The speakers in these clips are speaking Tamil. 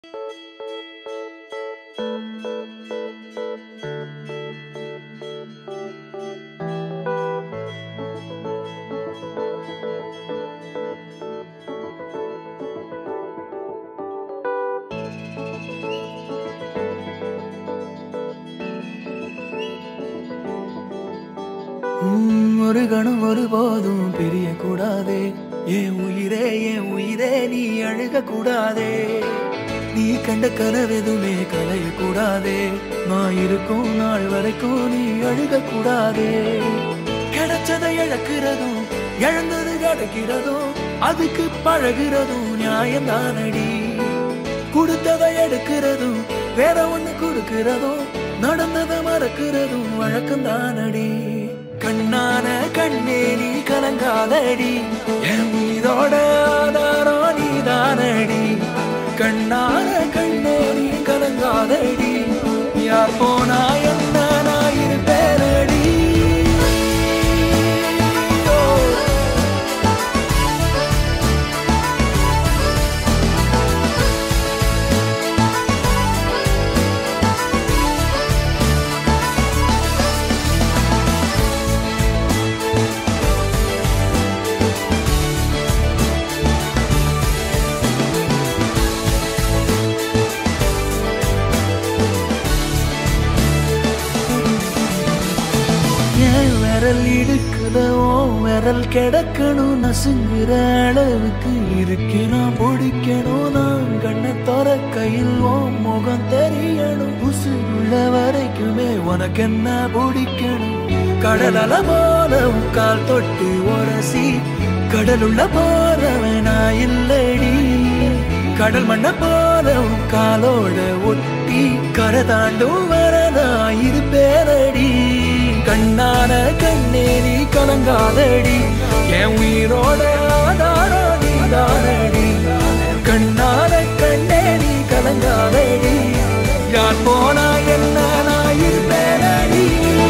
உம், ஒரு கணம் ஒருபோதும் பிரிய கூடாதே என் உயிரே என் உயிரே நீ அழுக கூடாதே நீ கண்ட கனவெதுமே கலைய கூடாதே நான் இருக்கும் நாள் வரைக்கும் நீ அழுக கூடாதே கிடைச்சதை இழக்கிறதும் இழந்தது கிடைக்கிறதும் அதுக்கு பழகிறதும் நியாயம்தானடி கொடுத்ததை எடுக்கிறதும் வேற ஒண்ணு கொடுக்கிறதும் நடந்ததை மறக்கிறதும் வழக்கம்தானடி கண்ணான கண்ணே நீ கலங்காதடி என் மீதோட ஆதாரம் நீதானடி கண்ணான கண்ணே நீ கலங்காதடி யார் போனா என்ன நான் இருப்பேனடி ஓ என் விரல் இடுக்குதோ விரல் கிடக்கணும் நசுங்குற அளவுக்கு இருக்கு நான் பிடிக்கணும் நான் கண்ணை தோற கையில் ஓ முகம் தெரியணும் உசுள்ள வரைக்குமே உனக்கு என்ன பிடிக்கணும் கடலல போல உன் கால் தொட்டு உரசி கடலுள்ள போறவன் நான் இல்லடி கடல் மண்ண போல உன் காலோட ஒட்டி கரை தாண்டும் வரதா இருப்பேனடி கண்ணான கண்ணே நீ கலங்காதடி என் உயிரோட ஆதாரம் நீதானடி கண்ணான கண்ணே நீ கலங்காதடி யார் போனா என்ன நான் இருப்பேனடி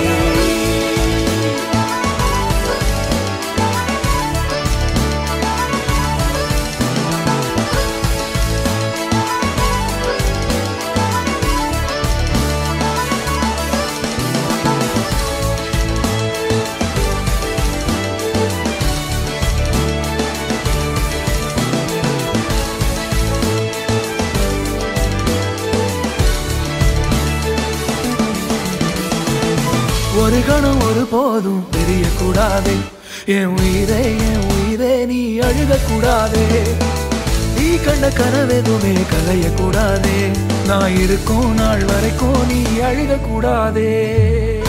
ஒரு கணம் ஒரு போதும் தெரிய கூடாதே என் உயிரே என் உயிரே நீ அழுக கூடாதே நீ கண்ட கனவெதுமே கலைய கூடாதே நான் இருக்கும் நாள் வரைக்கும் நீ அழுக கூடாதே